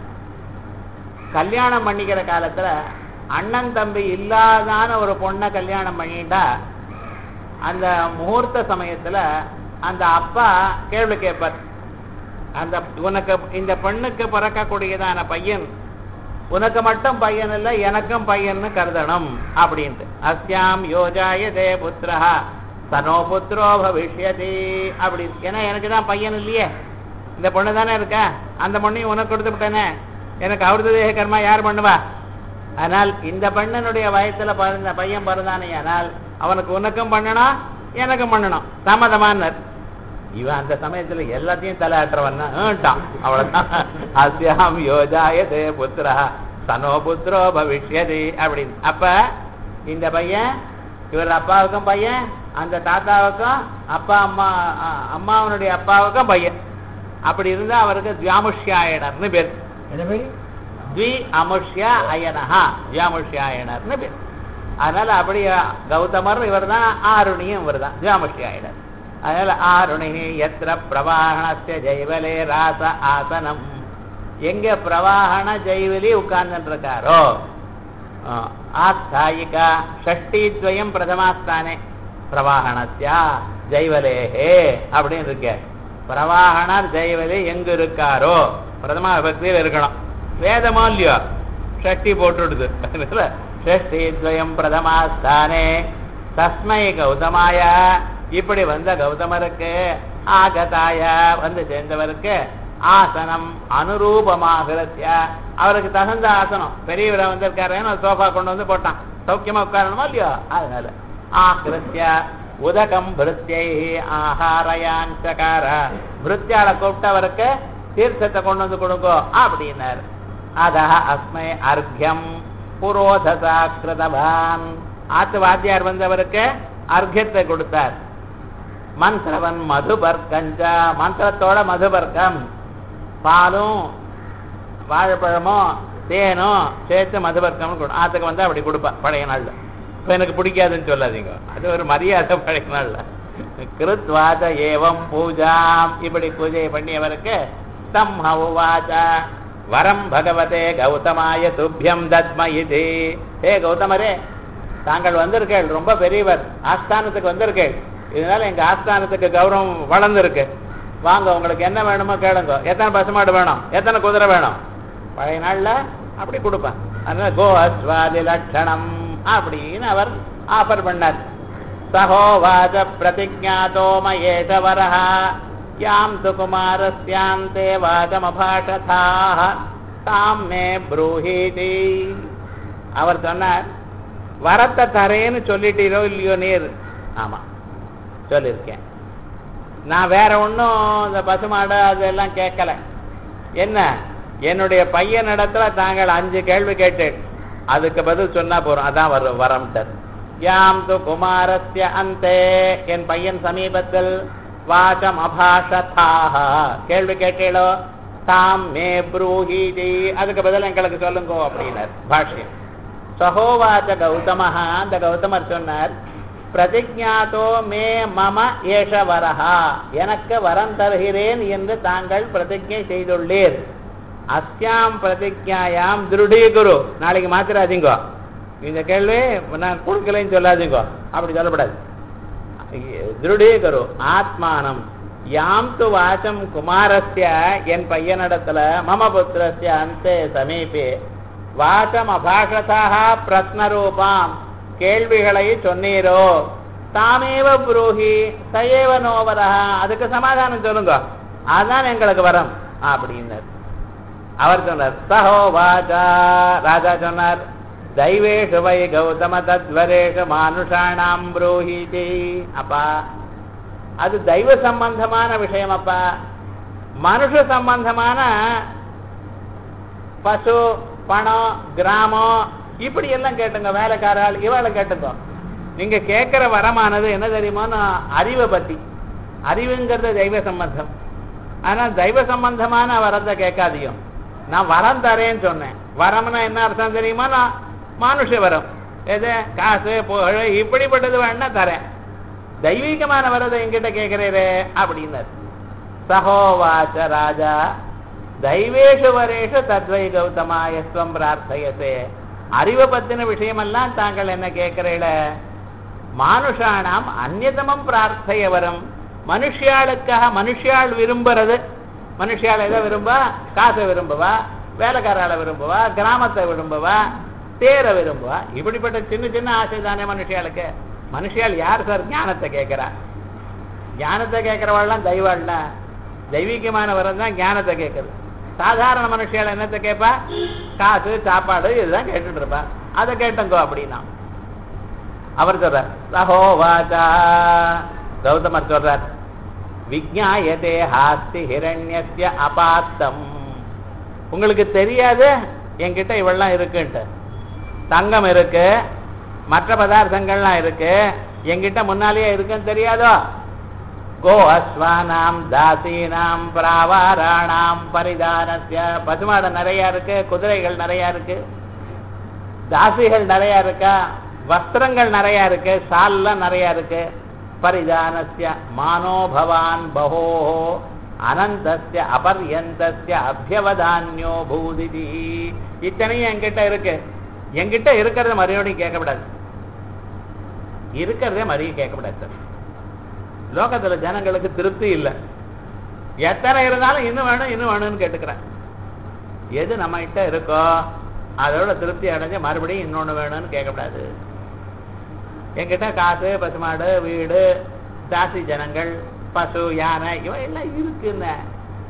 Speaker 1: கல்யாணம் பண்ணிக்கிற காலத்துல அண்ணன் தம்பி இல்லாதான ஒரு பொண்ணை கல்யாணம் பண்ணிட்டா அந்த முகூர்த்த சமயத்துல அந்த அப்பா கேள்வி கேட்பார் அந்த உனக்கு இந்த பெண்ணுக்கு பிறக்கக்கூடியதான பையன் உனக்கு மட்டும் பையன் இல்ல எனக்கும் பையன்னு கருதணும் அப்படின்ட்டு அஸ்யாம் யோஜாய தே புத்திரஹா தனோ புத்திரோ பவிஷ்யதி அப்படி ஏன்னா எனக்கு தான் பையன் இல்லையே இந்த பொண்ணு தானே இருக்கா அந்த பொண்ணையும் உனக்கு கொடுத்து விட்டேனே எனக்கு அவரது தேக கர்மா யார் பண்ணுவா ஆனால் இந்த பெண்ணனுடைய வயசுல பிறந்த பையன் பிறந்தானே ஆனால் அவனுக்கு உனக்கும் பண்ணணும் எனக்கும் பண்ணணும் சம்மதமானார் இவன் அந்த சமயத்துல எல்லாத்தையும் தலையாட்டுறவன் அவ்வளவுதான் அஸ்யாம் யோஜாய தே புத்திரா சனோ புத்திரோ பவிஷ்யதி அப்படின்னு அப்ப இந்த பையன் இவர் அப்பாவுக்கும் பையன் அந்த தாத்தாவுக்கும் அப்பா அம்மா அ- அம்மாவனுடைய அப்பாவுக்கும் பையன் அப்படி இருந்தா அவருக்கு தியாமுஷ்யாயனர்னு பேர்
Speaker 2: என்ன பேரு
Speaker 1: த்வி அமுஷ்யா அயனஹா தியாமுஷ்யாயனர்னு பேர் அதனால அப்படி கௌதமர் இவர் தான் ஆருணியும் இவர் தான் தியாமுஷ்யாயனர் அதனால ஆருணி எத்திர பிரவாகணஸ்ய ஜெய்வலே ராச ஆசனம் எங்க பிரவாகண ஜெய்வலி உட்கார்ந்துட்டு இருக்காரோ ஆஹ், ஆஸ்தாயிகா ஷஷ்டித்வயம் பிரதமாஸ்தானே பிரவாகணஸ்யா ஜெய்வலேஹே அப்படின்னு இருக்க பிரவாகணர் ஜெய்வலி எங்க இருக்காரோ பிரதமா பக்தியில் இருக்கணும் வேதமோ இல்லையோ ஷஷ்டி போட்டுடுது அதனால ஷஷ்டி துவயம் பிரதமாஸ்தானே தஸ்மை கௌதமாய இப்படி வந்த கௌதமருக்கு ஆகதாய வந்து சேர்ந்தவருக்கு ஆசனம் அனுரூபமாகிறத்ய அவருக்கு தகுந்த ஆசனம் பெரியவரை வந்திருக்காருன்னு ஒரு சோஃபா கொண்டு வந்து போட்டான் சௌக்கியமா உட்காரணுமா இல்லையோ அதனால ஆகிருத்திய உதகம் பிருத்தியை ஆஹாரயான் சகார பிருத்தியால கூப்பிட்டு அவருக்கு தீர்த்தத்தை கொண்டு வந்து கொடுங்கோ அப்படின்னாரு அதஹ அஸ்மை அர்க்யம் புரோதசா கிருதவான் ஆத்து வாத்தியார் வந்தவருக்கு அர்க்கியத்தை கொடுத்தார் மந்திரவன் மதுபர்கஞ்சா மந்திரத்தோட மதுபர்க்கம் பாலும் வாழைப்பழமும் தேனும் சேர்த்து மதுபர்க்கம் கொடு ஆத்துக்கு வந்து அப்படி கொடுப்பா பழைய நாள்ல இப்ப எனக்கு பிடிக்காதுன்னு சொல்லாதீங்க அது ஒரு மரியாதை பழைய நாள்ல கிருத்வாத ஏவம் பூஜாம் இப்படி பூஜை பண்ணியவருக்கு தம் ஹவுவாச்ச வரம் பகவதே கௌதமாய துப்பியம் தத்ம இது ஹே கௌதமரே தாங்கள் வந்திருக்கேள் ரொம்ப பெரியவர் ஆஸ்தானத்துக்கு வந்திருக்கேள் இதனால எங்க ஆஸ்தானத்துக்கு கௌரவம் வளர்ந்துருக்கு வாங்க உங்களுக்கு என்ன வேணுமோ கேளுங்க எத்தனை பசுமாடு வேணும் எத்தனை குதிரை வேணும் பழைய நாள்ல அப்படி கொடுப்பேன் அதனால கோ அஸ்வாதி லட்சணம் அப்படின்னு அவர் ஆஃபர் பண்ணார் சகோவாச பிரதிஜாதோ மயேஷவரஹ யாம் து குமாரஸ்யாந்தே வாதமபாஷதாக தாம் மே ப்ரூஹீதி அவர் சொன்னார் வரத்தை தரேன்னு சொல்லிட்டீரோ இல்லையோ நீர் ஆமா சொல்லியிருக்கேன் நான் வேற ஒன்றும் இந்த பசுமாடு அதெல்லாம் கேட்கல என்ன என்னுடைய பையன் இடத்துல தாங்கள் அஞ்சு கேள்வி கேட்டேன் அதுக்கு பதில் சொன்னா போறோம் அதான் வரும் வரம்ட்டர் யாம் து குமாரஸ்ய அந்தே என் பையன் சமீபத்தில் வாசம் அபாஷதாக கேள்வி கேட்டீளோ தாம் மே ப்ரூஹீதி அதுக்கு பதில் எங்களுக்கு சொல்லுங்க அப்படின்னார் பாஷ்யம் சகோவாச்ச கௌதமஹா அந்த கௌதமர் சொன்னார் பிரதிஜாதோ மே மம ஏஷ வரஹா எனக்கு வரம் தருகிறேன் என்று தாங்கள் பிரதிஜை செய்துள்ளீர் அஸ்யாம் பிரதிஜாயாம் திருடீகுரு நாளைக்கு மாத்திராதீங்க இந்த கேள்வி நான் கொடுக்கலைன்னு சொல்லாதீங்க அப்படி சொல்லப்படாது திருடீகரு ஆத்மானம் யாம் து வாசம் குமாரஸ்ய என் பையனிடத்துல மம புத்திரஸ்ய அந்தே சமீபே வாசம் அபாஷதாக பிரஸ்ன ரூபாம் கேள்விகளை சொன்னீரோ தாமேவ புரோஹி சயேவ நோவரா அதுக்கு சமாதானம் சொல்லுங்க அதான் எங்களுக்கு வரம் அப்படின்னார் அவர் சொன்னார் சஹோ வாஜா ராஜா சொன்னார் தெய்வேஷு வை கௌதம தத்வரேஷு மானுஷாணாம் புரோஹிதி அப்பா அது தெய்வ சம்பந்தமான விஷயம் அப்பா மனுஷ சம்பந்தமான பசு பணம் கிராமம் இப்படி எல்லாம் கேட்டுங்க வேலைக்காரால் இவாளை கேட்டுங்க நீங்க கேட்கிற வரமானது என்ன தெரியுமோன்னா அறிவை பத்தி அறிவுங்கிறது தெய்வ சம்பந்தம் ஆனா தெய்வ சம்பந்தமான வரத்தை கேட்காதியோ நான் வரம் தரேன்னு சொன்னேன் வரம்னா என்ன அர்த்தம் தெரியுமா நான் மானுஷ வரம் எது காசு புகழ் இப்படிப்பட்டது வேணா தரேன் தெய்வீகமான வரதை என்கிட்ட கேட்கிறீரே அப்படின்னாரு சகோவாச்ச ராஜா தெய்வேஷு வரேஷு தத்வை கௌதமாயஸ்வம் பிரார்த்தயத்தே அறிவை பத்தின விஷயமெல்லாம் தாங்கள் என்ன கேட்கிறீல மானுஷானாம் அந்நியதமம் பிரார்த்தைய வரம் மனுஷியாளுக்காக மனுஷியாள் விரும்புறது மனுஷியாள் எதை விரும்பா காசை விரும்புவா வேலைக்காரால விரும்புவா கிராமத்தை விரும்புவா தேரை விரும்புவா இப்படிப்பட்ட சின்ன சின்ன ஆசை தானே மனுஷியாளுக்கு மனுஷியாள் யார் சார் ஞானத்தை கேட்கிறா ஞானத்தை கேட்கிறவாள்லாம் தெய்வாள்னா தெய்வீகமான வரம் தான் ஞானத்தை கேட்கறது சாதாரண மனுஷியால் என்னத்தை கேட்பா காசு சாப்பாடு இதுதான் கேட்டுட்டு இருப்பா அதை கேட்டங்கோ அப்படின்னா அவர் சொல்றார் சகோவாச்சா கௌதமர் சொல்றார் விஜாயதே ஹாஸ்தி ஹிரண்யஸ்ய அபாத்தம் உங்களுக்கு தெரியாது என்கிட்ட இவெல்லாம் இருக்குன்ட்டு தங்கம் இருக்கு மற்ற பதார்த்தங்கள்லாம் இருக்கு என்கிட்ட முன்னாலேயே இருக்குன்னு தெரியாதோ கோ அஸ்வானாம் தாசீனாம் பிராவாராணாம் பரிதானஸ்ய பசுமாடு நிறைய இருக்கு குதிரைகள் நிறைய இருக்கு தாசிகள் நிறைய இருக்கா வஸ்திரங்கள் நிறைய இருக்கு சால்லாம் நிறைய இருக்கு பரிதானஸ்ய மானோபவான் பகோ அனந்தஸ்ய அபர்யந்தஸ்ய அபியவதான்யோ பூதிதி இத்தனையும் என்கிட்ட இருக்கு என்கிட்ட இருக்கிறத மறுபடியும் கேட்கக்கூடாது இருக்கிறதே மறுபடியும் கேட்கக்கூடாது சார் லோகத்துல ஜனங்களுக்கு திருப்தி இல்லை எத்தனை இருந்தாலும் இன்னும் வேணும் இன்னும் வேணும்னு கேட்டுக்கிறேன் எது நம்ம கிட்ட இருக்கோ அதோட திருப்தி அடைஞ்சு மறுபடியும் இன்னொன்னு வேணும்னு கேட்கக்கூடாது என்கிட்ட காசு பசுமாடு வீடு தாசி ஜனங்கள் பசு யானை இவன் எல்லாம் இருக்குன்னு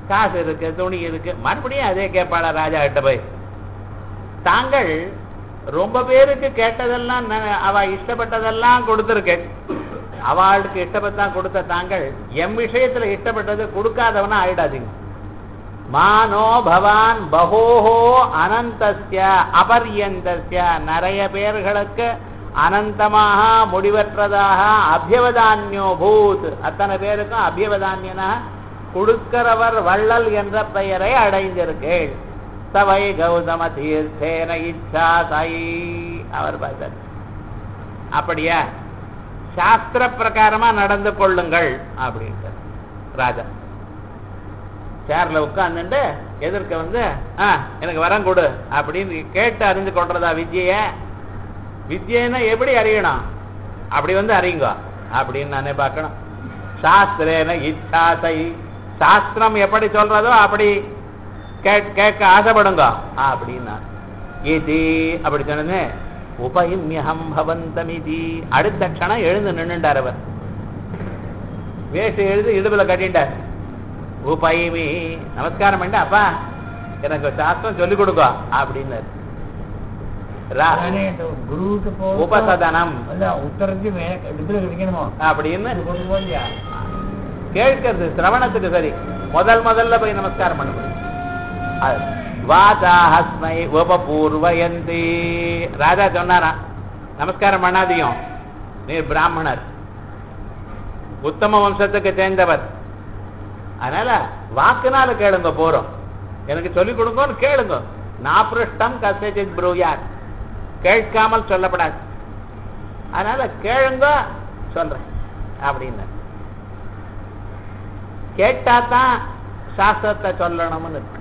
Speaker 1: காசு இருக்கு துணி இருக்கு மறுபடியும் அதே கேட்பாளா ராஜா கிட்ட போய் தாங்கள் ரொம்ப பேருக்கு கேட்டதெல்லாம் ந- அவ இஷ்டப்பட்டதெல்லாம் கொடுத்துருக்கேன் அவளுக்கு இஷ்டப்பட்டதான் கொடுத்த தாங்கள் எம் விஷயத்துல இஷ்டப்பட்டது கொடுக்காதவனா ஆயிடாதீங்க மானோ பவான் பகோஹோ அனந்தஸ்ய அபர்யந்தஸ்ய நிறைய பேர்களுக்கு அனந்தமாக முடிவற்றதாக அபியவதான்யோ பூத் அத்தனை பேருக்கும் அபியவதான்யனா கொடுக்கிறவர் வள்ளல் என்ற பெயரை அடைந்திருக்கேள் சவை கௌதம தீர்த்தேன இச்சா சாயி அவர் பார்த்தார் அப்படியா சாஸ்திர பிரகாரமா நடந்து கொள்ளுங்கள் அப்படின்ட்டு ராஜா சேர்ல உட்கார்ந்துட்டு எதிர்க்க வந்து ஆ எனக்கு வரம் கொடு அப்படின்னு கேட்டு அறிந்து கொள்றதா வித்ய வித்யன்னா எப்படி அறியணும் அப்படி வந்து அறியுங்க அப்படின்னு நானே பார்க்கணும் சாஸ்திரேன இச்சாசை சாஸ்திரம் எப்படி சொல்றதோ அப்படி கேட்- கேட்க ஆசைப்படுங்க அப்படின்னா இது அப்படி சொன்னது உபயும்யகம் பவந்தமிதி அடுத்த க்ஷணம் எழுந்து நின்னுட்டார் அவர் வேஷ்டி எழுதி இடுப்புல கட்டிட்டார் உபயமி நமஸ்காரம் பண்ண அப்பா எனக்கு சாஸ்திரம் சொல்லிக் கொடுங்க அப்படின்னாரு ரா-
Speaker 2: அதானே இந்த குருவுக்கு போ
Speaker 1: உபசதனம்
Speaker 2: இல்ல உத்தரத்து மேல இடுப்புல கிடைக்கணுமோ
Speaker 1: அப்படின்னு
Speaker 2: இது கொண்டு போலியா
Speaker 1: கேட்கறது சிரவணத்துக்கு சரி முதல் முதல்ல போய் நமஸ்காரம் பண்ண முடியும் அது, வாசா ஹஸ்மை உபபூர்வயந்தி ராஜா சொன்னாராம் நமஸ்காரம் பண்ணாதியும் நீர் பிராமணர் உத்தம வம்சத்துக்கு சேர்ந்தவர் அதனால வாக்குனால கேளுங்க போறோம் எனக்கு சொல்லிக் கொடுங்கன்னு கேளுங்க நாபிருஷ்டம் கசச்சித் ப்ரூயார் கேட்காமல் சொல்லப்படாது அதனால கேளுங்க சொல்றேன் அப்படின்னு கேட்டாதான் சாஸ்திரத்தை சொல்லணும்னு இருக்கு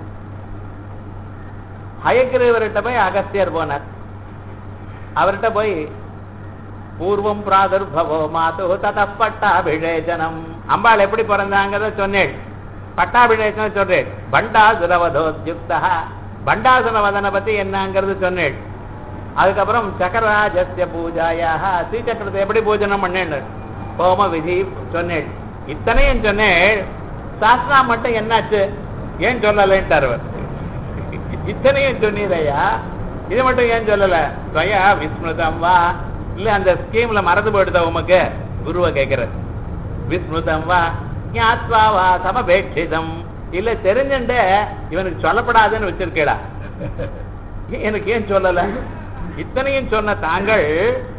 Speaker 1: ஹயக்கிரீவர்கிட்ட போய் அகஸ்தியர் போனார் அவர்கிட்ட போய் பூர்வம் பிராதுர்பவோ மாது தத பட்டாபிஷேச்சனம் அம்பாள் எப்படி பிறந்தாங்கிறத சொன்னேன் பட்டாபிஷேச்சனம் சொன்னேன் பண்டாசுரவதோத்யுக்தா பண்டாசுர வதனை பத்தி என்னங்கிறது சொன்னேன் அதுக்கப்புறம் சக்கரராஜஸ்ய பூஜாயாக ஸ்ரீசக்கரத்தை எப்படி பூஜனம் பண்ணேன் ஹோம விதி சொன்னேன் இத்தனையும் சொன்னேன் சாஸ்திரா மட்டும் என்னாச்சு ஏன் சொல்லலைன்ட்டார் அவர் இத்தனையும் சொன்னீரையா இது மட்டும் ஏன் சொல்லல ஸ்வயா விஸ்மிருதம் வா இல்ல அந்த ஸ்கீம்ல மறந்து போயிடுதா உமக்கு குருவை கேட்கறது விஸ்மிருதம் வா ஞாத்வா வா சமபேட்சிதம் இல்ல தெரிஞ்சுண்டு இவனுக்கு சொல்லப்படாதுன்னு வச்சிருக்கேடா ஏன் எனக்கு ஏன் சொல்லல இத்தனையும் சொன்ன தாங்கள்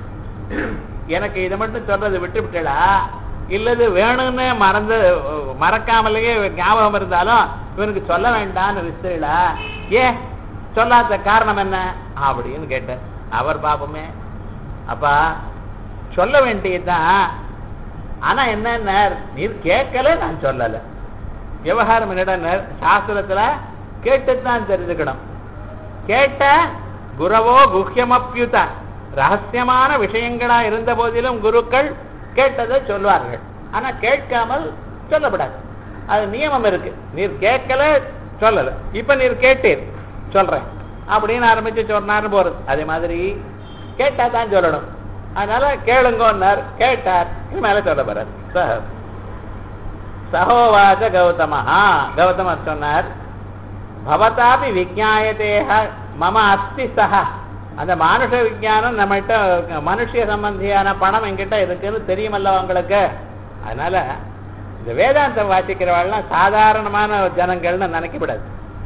Speaker 1: எனக்கு இதை மட்டும் சொல்றது விட்டு விட்டடா இல்லது வேணும்னு மறந்து மறக்காமலேயே ஞாபகம் இருந்தாலும் இவனுக்கு சொல்ல வேண்டாம்னு விசிறா ஏ சொல்லாத காரணம் என்ன அப்படின்னு கேட்டேன் அவர் பாப்போமே அப்பா சொல்ல வேண்டியதுதான் ஆனா என்ன நீர் கேட்கல நான் சொல்லல விவகாரம் என்னடா சாஸ்திரத்துல கேட்டுத்தான் தெரிஞ்சுக்கணும் கேட்ட குரவோ குஹ்யமப்யுத ரகசியமான விஷயங்களா இருந்த போதிலும் குருக்கள் கேட்டதை சொல்வார்கள் ஆனா கேட்காமல் சொல்லப்படாது அது நியமம் இருக்கு நீர் கேட்கல சொல்லல இப்ப நீர் கேட்டீர் சொல்றேன் அப்படின்னு ஆரம்பிச்சு சொன்னாரு போறது அதே மாதிரி கேட்டா தான் சொல்லணும் அதனால கேளுங்கன்னார் கேட்டார் இது மேல சொல்ல போறார் சஹ சகோவாச கௌதமஹா கௌதமர் சொன்னார் பவதாபி விஜாயதேக மம அஸ்தி சஹா அந்த மானுஷ விஞ்ஞானம் நம்மகிட்ட மனுஷிய சம்பந்தியான பணம் என்கிட்ட இருக்குன்னு தெரியுமல்ல உங்களுக்கு அதனால இந்த வேதாந்தம் வாசிக்கிறவாள்லாம் சாதாரணமான ஜனங்கள்னு நினைக்கப்படாது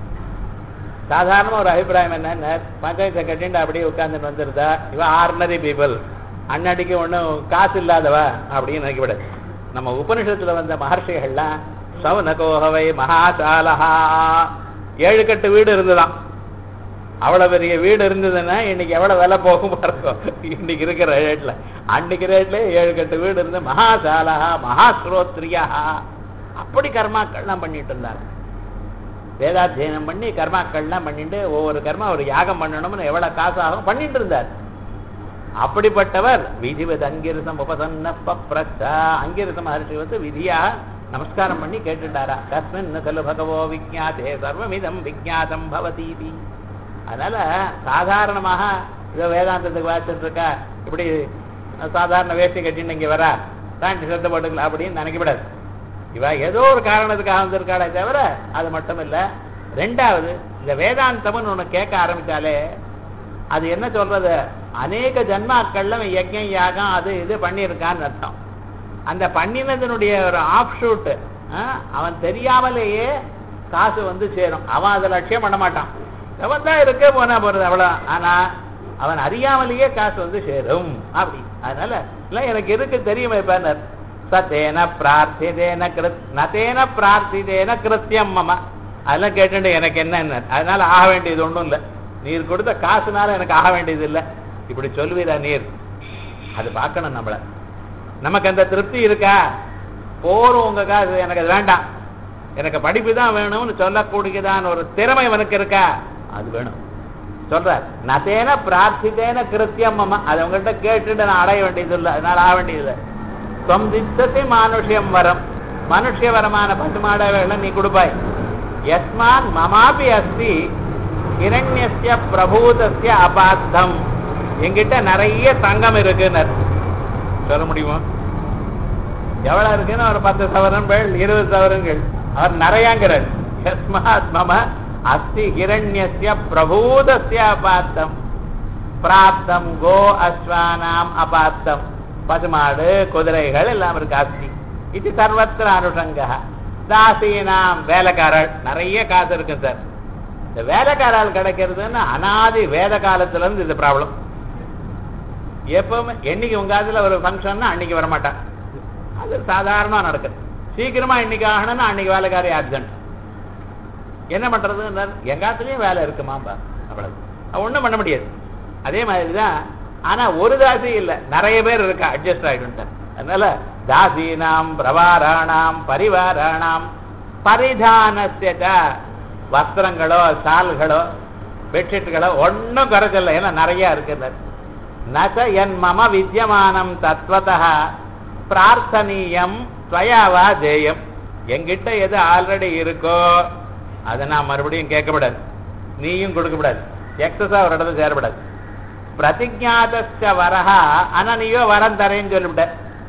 Speaker 1: சாதாரண ஒரு அபிப்பிராயம் என்னன்னு பஞ்சாயத்தை கட்டிட்டு அப்படியே உட்கார்ந்துட்டு வந்துருதா இவ ஆர்டினரி பீப்புள் அன்னடிக்கு ஒன்றும் காசு இல்லாதவ அப்படின்னு நினைக்கப்படாது நம்ம உபனிஷத்துல வந்த மகர்ஷிகள்லாம் சவுனகோகவை மகாசாலஹா ஏழு கட்டு வீடு இருந்துதான் அவ்வளவு பெரிய வீடு இருந்ததுன்னா இன்னைக்கு எவ்வளவு விலை போகும் பாருங்க இன்னைக்கு இருக்கிற ரேட்ல அன்னைக்கு ரேட்ல ஏழு கட்டு வீடு இருந்து மகாசாலஹா மகாஸ்ரோத்ரியா அப்படி கர்மாக்கள்லாம் பண்ணிட்டு இருந்தாங்க வேதாத்தியனம் பண்ணி கர்மாக்கள்லாம் பண்ணிட்டு ஒவ்வொரு கர்மா ஒரு யாகம் பண்ணணும்னு எவ்வளவு காசு ஆகும் பண்ணிட்டு இருந்தார் அப்படிப்பட்டவர் விதிவத் அங்கிருசம் உபசன்ன பப்ரச்சா அங்கிருசம் மகர்ஷி வந்து விதியா நமஸ்காரம் பண்ணி கேட்டுட்டாரா கஸ்மின் கலு பகவோ விஜாதே சர்வமிதம் விஜாதம் பவதீதி அதனால சாதாரணமாக இதோ வேதாந்தத்துக்கு வாசிட்டு இருக்கா இப்படி சாதாரண வேஷ்டி கட்டின்னு இங்க வரா பேண்ட் ஷர்ட் போட்டுக்கலாம் அப்படின்னு நினைக்கப்படாது இவ ஏதோ ஒரு காரணத்துக்காக வந்திருக்காளே தவிர அது மட்டும் இல்ல ரெண்டாவது இந்த வேதாந்தம்னு ஒண்ணு கேட்க ஆரம்பிச்சாலே அது என்ன சொல்றது அநேக ஜன்மாக்கள்ல அவன் யஜ்ஞம் யாகம் அது இது பண்ணியிருக்கான்னு அர்த்தம் அந்த பண்ணினதனுடைய ஒரு ஆஃப் ஷூட் அவன் தெரியாமலேயே காசு வந்து சேரும் அவன் அதை லட்சியம் பண்ண மாட்டான் அவன் தான் இருக்க போனா போறது அவ்வளவு ஆனா அவன் அறியாமலேயே காசு வந்து சேரும் அப்படி அதனால இல்ல எனக்கு இருக்கு தெரியுமே இப்ப சத்தேன பிரார்த்திதேன கிருத் நதேன பிரார்த்திதேன கிருத்தியம் மம அதெல்லாம் கேட்டுட்டு எனக்கு என்ன அதனால ஆக வேண்டியது ஒண்ணும் இல்லை நீர் கொடுத்த காசுனால எனக்கு ஆக வேண்டியது இல்லை இப்படி சொல்லுவீரா நீர் அது பார்க்கணும் நம்மள நமக்கு அந்த திருப்தி இருக்கா போரும் உங்க காசு எனக்கு அது வேண்டாம் எனக்கு படிப்பு தான் வேணும்னு சொல்லக்கூடியதான ஒரு திறமை உனக்கு இருக்கா அது வேணும் சொல்றார் நதேன பிரார்த்தித்தேன கிருத்தியம் மம அதை உங்கள்கிட்ட கேட்டுட்டு நான் அடைய வேண்டியது இல்லை அதனால ஆக வேண்டியது இல்லை தொந்தித்தத்தை மானுஷ்யம் வரம் மனுஷிய வரமான பட்டுமாடவேளை நீ கொடுப்பாய் யஸ்மான் மமாபி அஸ்தி இரண்யஸ்ய பிரபூதஸ்ய அபாத்தம் என்கிட்ட நிறைய தங்கம் இருக்குன்னு சொல்ல முடியுமா எவ்வளவு இருக்குன்னு ஒரு பத்து சவரன்கள் இருபது சவரன்கள் அவர் நிறையாங்கிறார் யஸ்மாத் மம அஸ்தி ஹிரண்யஸ்ய பிரபூதஸ்ய அபாத்தம் பிராப்தம் கோ அஸ்வானாம் அபாத்தம் பசுமாடு குதிரைகள் எல்லாம் இருக்கு அஸ்தி இது சர்வத்திர அனுஷங்க தாசீனாம் வேலைக்காரர் நிறைய காசு இருக்கு சார் இந்த வேலைக்காரால் கிடைக்கிறதுன்னு அனாதி வேத காலத்துல இருந்து இது ப்ராப்ளம் எப்பவுமே என்னைக்கு உங்க அதுல ஒரு ஃபங்க்ஷன்னா அன்னைக்கு வரமாட்டான் அது சாதாரணமா நடக்குது சீக்கிரமா இன்னைக்கு ஆகணும்னா அன்னைக்கு வேலைக்காரி ஆப்சன்ட் என்ன பண்றது எங்காத்துலயும் வேலை இருக்குமாம்பா அவ்வளவு ஒண்ணும் பண்ண முடியாது அதே மாதிரிதான் ஆனா ஒரு தாசி இல்ல நிறைய பேர் இருக்கா அட்ஜஸ்ட் ஆயிட்டு அதனால தாசீனாம் பிரவாராணாம் பரிவாராணாம் பரிதானஸ்ய வஸ்திரங்களோ சால்களோ பெட்ஷீட்டுகளோ ஒன்றும் குறைச்சல ஏன்னா நிறைய இருக்குது நச என் மம வித்தியமானம் தத்வதா பிரார்த்தனீயம் ஸ்வயாவா தேயம் எங்கிட்ட எது ஆல்ரெடி இருக்கோ அதை நான் மறுபடியும் கேட்கக்கூடாது நீயும் கொடுக்கக்கூடாது எக்ஸஸா ஒரு இடத்துல சேரப்படாது பிரதிஜாதஸ்ய வரஹா ஆனா நீயோ வரம் தரேன்னு சொல்லிவிட்ட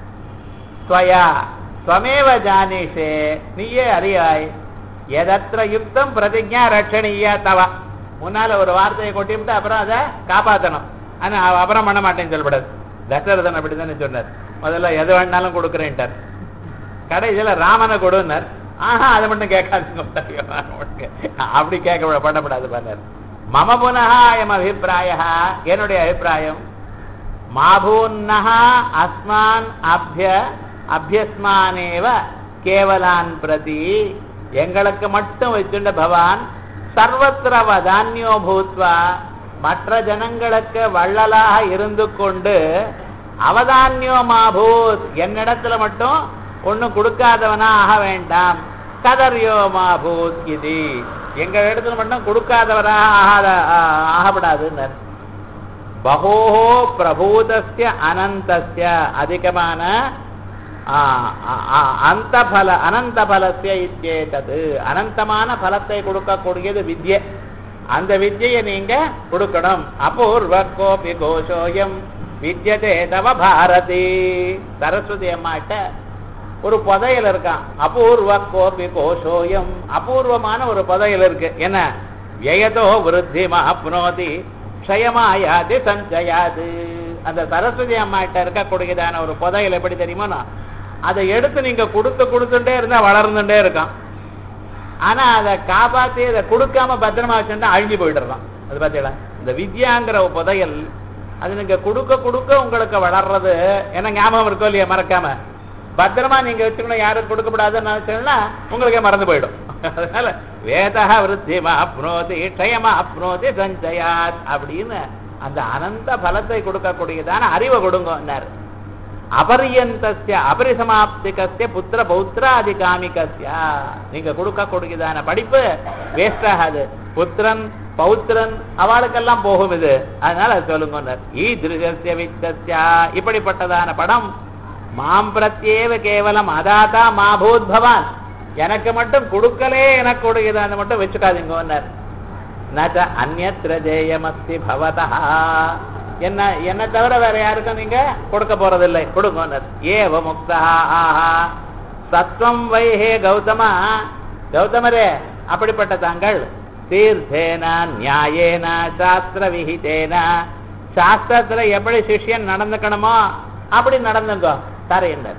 Speaker 1: ஸ்வயா ஸ்வமேவ ஜானிஷே நீயே அறியாய் எதற்ற யுக்தம் பிரதிஜா ரட்சணியா தவா முன்னால ஒரு வார்த்தையை கொட்டிவிட்டு அப்புறம் அதை காப்பாற்றணும் ஆனா அவ அப்புறம் பண்ண மாட்டேன்னு சொல்லப்படாது தசரதன் அப்படித்தானே சொன்னார் முதல்ல எது வேணாலும் கொடுக்குறேன்ட்டார் கடைசியில ராமனை கொடுன்னார் ஆஹா அதை மட்டும் கேட்காதுங்க அப்படி கேட்க பண்ணப்படாது பண்ணார் மம புனகா எம் அபிப்பிராய என்னுடைய அபிப்பிராயம் மாபூன்னஹா அஸ்மான் அபிய அபியஸ்மானேவ கேவலான் பிரதி எங்களுக்கு மட்டும் வச்சுண்ட பவான் சர்வத்திர வதான்யோ பூத்வா மற்ற ஜனங்களுக்கு வள்ளலாக இருந்து கொண்டு அவதான்யோ மாபூத் என்னிடத்துல மட்டும் ஒண்ணும் கொடுக்காதவனா ஆக வேண்டாம் கதர்யோ மாபூத் இது எங்க இடத்துல மட்டும் கொடுக்காதவராக ஆகாத ஆகப்படாதுன்னு பகோ பிரபூதஸ்ய அனந்தஸ்ய அதிகமான அந்த பல அனந்த பலசிய இத்தேதது அனந்தமான பலத்தை கொடுக்கக்கூடியது வித்யை அந்த வித்யை நீங்க கொடுக்கணும் அபூர்வ கோபி கோஷோயம் வித்யதே தவ பாரதி சரஸ்வதி அம்மாட்ட ஒரு புதையல் இருக்கான் அபூர்வ கோபி கோஷோயம் அபூர்வமான ஒரு புதையல் இருக்கு என்ன வியதோ விருத்தி மாப்னோதி க்ஷயமாயாது சஞ்சயாது அந்த சரஸ்வதி அம்மாட்ட இருக்கக்கூடியதான ஒரு புதையல் எப்படி தெரியுமா அதை எடுத்து நீங்க கொடுத்து கொடுத்துட்டே இருந்தா வளர்ந்துட்டே இருக்கான் ஆனா அதை காப்பாத்தி அதை கொடுக்காம பத்திரமா வச்சுட்டா அழிஞ்சு போயிடுறான் அது பார்த்தீங்களா இந்த வித்யாங்கிற புதையல் அது நீங்க கொடுக்க கொடுக்க உங்களுக்கு வளர்றது ஏன்னா ஞாபகம் இருக்கோ இல்லையா மறக்காம பத்திரமா நீங்க வச்சுக்கணும் யாரும் கொடுக்கப்படாதுன்னு நினைச்சீங்கன்னா உங்களுக்கே மறந்து போயிடும் அதனால வேதா விருத்திமா அப்னோதி க்ஷயமா அப்னோதி சஞ்சயாத் அப்படின்னு அந்த அனந்த பலத்தை கொடுக்கக்கூடியதான அறிவை கொடுங்கன்னாரு அபரியந்தஸ்ய அபரிசமாப்திகஸ்ய புத்திர பௌத்திராதி காமிகஸ்ய நீங்க கொடுக்கக்கூடியதான படிப்பு வேஸ்ட் ஆகாது புத்திரன் பௌத்திரன் அவளுக்கெல்லாம் போகும் இது அதனால அது சொல்லுங்க ஈ திருகசிய வித்தஸ்யா இப்படிப்பட்டதான படம் மாம் பிரத்யேவ கேவலம் அதாதா மாபூத் பவான் எனக்கு மட்டும் கொடுக்கலே எனக்கு கொடுக்குதான்னு மட்டும் வச்சுக்காதீங்கன்னார் நச்ச அந்நத்திர ஜெயமஸ்தி பவதா என்ன என்ன தவிர வேற யாருக்கும் நீங்க கொடுக்க போறதில்லை கொடுங்க ஏவ முக்தா ஆஹா தத்துவம் வை ஹே கௌதமா கௌதமரே அப்படிப்பட்ட தாங்கள் தீர்த்தேன நியாயேன சாஸ்திர விஹிதேன சாஸ்திரத்துல எப்படி சிஷ்யன் நடந்துக்கணுமோ அப்படி நடந்துங்கோ தரையினர்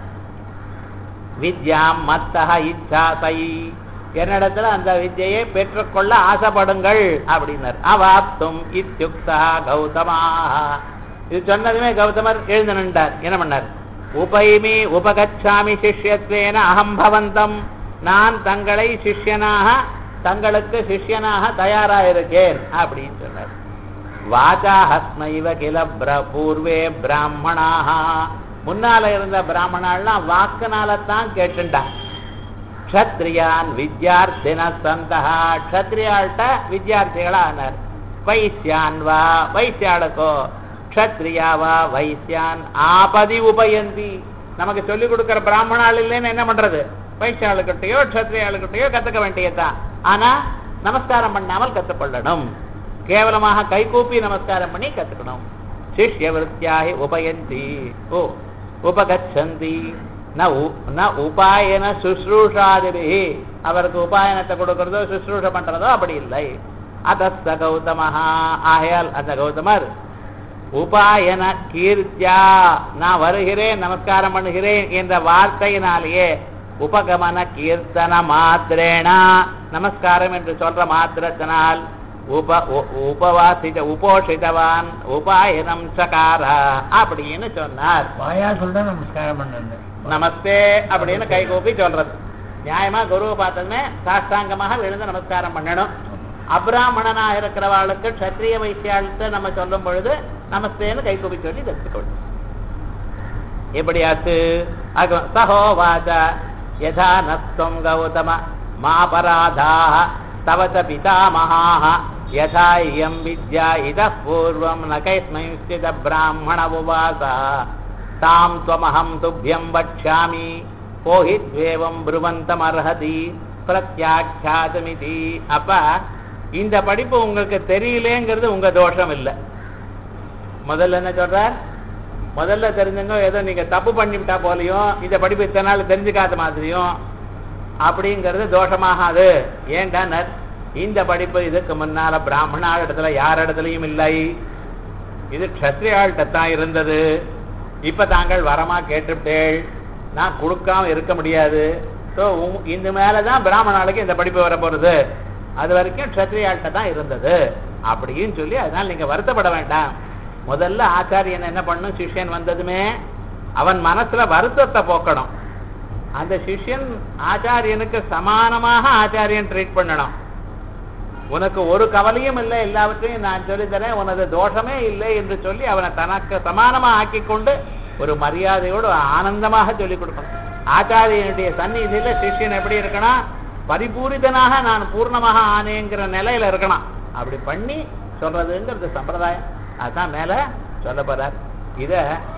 Speaker 1: வித்யாம் மத்தக இச்சாசை என்னிடத்துல அந்த வித்யையை பெற்றுக்கொள்ள ஆசைப்படுங்கள் அப்படின்னார் அவாப்தும் இத்யுக்தா கௌதமா இது சொன்னதுமே கௌதமர் எழுந்து நின்றார் என்ன பண்ணார் உபைமி உபகச்சாமி சிஷ்யத்வேன அகம் பவந்தம் நான் தங்களை சிஷ்யனாக தங்களுக்கு சிஷ்யனாக தயாராயிருக்கேன் அப்படின்னு சொன்னார் வாச்சா ஹஸ்மைவ கில பிர- பூர்வே பிராமணாக முன்னால இருந்த பிராமணாலாம் வாக்குனால தான் கேட்டுண்டான் க்ஷத்ரியான் வித்யார்த்தின சந்தா க்ஷத்ரியாள்கிட்ட வித்யார்த்திகளா ஆனார் வைசியான் வா வைசியாளுக்கோ க்ஷத்ரியா வா வைசியான் ஆபதி உபயந்தி நமக்கு சொல்லிக் கொடுக்கிற பிராமணாள் இல்லைன்னு என்ன பண்றது வைசியாளுக்கிட்டையோ க்ஷத்ரியாளுக்கிட்டையோ கத்துக்க வேண்டியதுதான் ஆனா நமஸ்காரம் பண்ணாமல் கத்துக்கொள்ளணும் கேவலமாக கைகூப்பி நமஸ்காரம் பண்ணி கத்துக்கணும் சிஷ்ய விருத்தியாகி உபயந்தி ஓ உபகச்சந்தி ந உ- ந உபாயன சுশ্ரூஷாதிபிஹி அவருக்கு உபாயனத்தை கொடுக்கறதோ சுশ্ரூஷ பண்றதோ அப்படி இல்லை அதஸ்த கௌதமஹா ஆகையால் அந்த கௌதமர் உபாயன கீர்த்தியா நான் வருகிறேன் நமஸ்காரம் பண்ணுகிறேன் என்ற வார்த்தையினாலேயே உபகமன கீர்த்தன மாத்திரேனா நமஸ்காரம் என்று சொல்ற மாத்திரத்தினால் உப உ- உபவாசித உபோஷிதவான் உபாயனம் சகார அப்படின்னு சொன்னார்
Speaker 2: வாயா சொல்ற நமஸ்காரம் பண்ணு
Speaker 1: நமஸ்தே அப்படின்னு கைகூப்பி சொல்றது நியாயமா குருவை பார்த்ததுமே சாஷ்டாங்கமாக விழுந்து நமஸ்காரம் பண்ணணும் அப்ராமணனா இருக்கிறவாளுக்கு க்ஷத்ரிய வைசியாளுக்கு நம்ம சொல்லும் பொழுது நமஸ்தேன்னு கைகூப்பி சொல்லி தெரிஞ்சுக்கொள்ளும் எப்படியாச்சு அக- சகோவாச்ச யதா நஸ்துவம் கௌதம மாபராதாக தவச பிதாமகாः யதா இயம் வித்யா இதः பூர்வம் ந கைஸ்மயுஷ்டித பிராமண உவாசா தாம் துவமஹம் துப்பியம் வக்ஷாமி போஹித்வேவம் பிருவந்தமர்ஹதி பிரத்யாக்கியாதமிதி அப்ப இந்த படிப்பு உங்களுக்கு தெரியலேங்கிறது உங்க தோஷம் இல்லை முதல்ல என்ன சொல்றார் முதல்ல தெரிஞ்சுங்க ஏதோ நீங்க தப்பு பண்ணிவிட்டா போலையும் இந்த படிப்பு இத்தனை நாள் தெரிஞ்சுக்காத மாதிரியும் அப்படிங்கிறது தோஷமாகாது ஏன்டா இந்த படிப்பு இதுக்கு முன்னால பிராமணாள் இடத்துல யார் இடத்துலயும் இல்லை இது க்ஷத்ரியாள்கிட்ட தான் இருந்தது இப்ப தாங்கள் வரமா கேட்டுவிட்டேள் நான் கொடுக்காம இருக்க முடியாது ஸோ இந்த மேலதான் பிராமணாளுக்கு இந்த படிப்பு வர போறது அது வரைக்கும் க்ஷத்ரியாள்கிட்ட தான் இருந்தது அப்படின்னு சொல்லி அதனால நீங்க வருத்தப்பட வேண்டாம் முதல்ல ஆச்சாரியன் என்ன பண்ணும் சிஷ்யன் வந்ததுமே அவன் மனசுல வருத்தத்தை போக்கணும் அந்த சிஷ்யன் ஆச்சாரியனுக்கு சமானமாக ஆச்சாரியன் ட்ரீட் பண்ணணும் உனக்கு ஒரு கவலையும் இல்லை எல்லாவற்றையும் நான் சொல்லித்தரேன் உனது தோஷமே இல்லை என்று சொல்லி அவனை தனக்கு சமானமா ஆக்கி கொண்டு ஒரு மரியாதையோடு ஆனந்தமாக சொல்லிக் கொடுக்கணும் ஆச்சாரியனுடைய சந்நிதியில சிஷ்யன் எப்படி இருக்கணும் பரிபூரிதனாக நான் பூர்ணமாக ஆனேங்கிற நிலையில இருக்கணும் அப்படி பண்ணி சொல்றதுங்கிறது சம்பிரதாயம் அதான் மேல சொல்ல போறார் இத